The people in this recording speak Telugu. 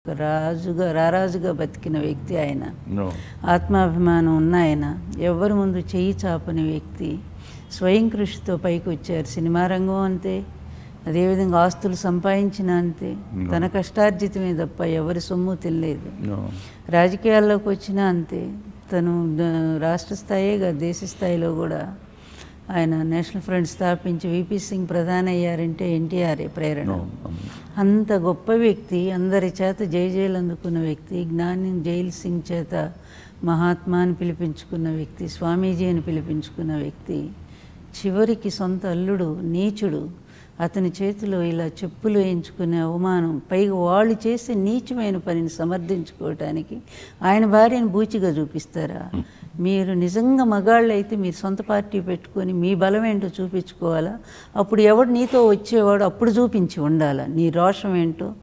రాజుగా రారాజుగా బతికిన వ్యక్తి ఆయన No. ఆత్మాభిమానం ఉన్న ఆయన ఎవరి ముందు చెయ్యి చాపని వ్యక్తి స్వయం కృషితో పైకి వచ్చారు సినిమా రంగం అంతే అదేవిధంగా ఆస్తులు సంపాదించిన అంతే తన కష్టార్జితమే తప్ప ఎవరి సొమ్ము తినలేదు No. రాజకీయాల్లోకి వచ్చినా అంతే తను ద- రాష్ట్ర స్థాయే కాదు దేశ స్థాయిలో కూడా ఆయన నేషనల్ ఫ్రంట్ స్థాపించి విపి సింగ్ ప్రధాని అయ్యారంటే ఎన్టీఆర్ఏ ప్రేరణ No. Um, అంత గొప్ప వ్యక్తి అందరి చేత జయజయలు అందుకున్న వ్యక్తి జ్ఞాని జైల్ సింగ్ చేత మహాత్మా అని పిలిపించుకున్న వ్యక్తి స్వామీజీ అని పిలిపించుకున్న వ్యక్తి చివరికి సొంత అల్లుడు నీచుడు అతని చేతిలో ఇలా చెప్పులు వేయించుకునే అవమానం పైగా వాళ్ళు చేసే నీచమైన పనిని సమర్థించుకోవటానికి ఆయన భార్యను బూచిగా చూపిస్తారా మీరు నిజంగా మగాళ్ళు అయితే మీరు సొంత పార్టీ పెట్టుకొని మీ బలం ఏంటో చూపించుకోవాలా అప్పుడు ఎవడు నీతో వచ్చేవాడు అప్పుడు చూపించి ఉండాలా నీ రోషం ఏంటో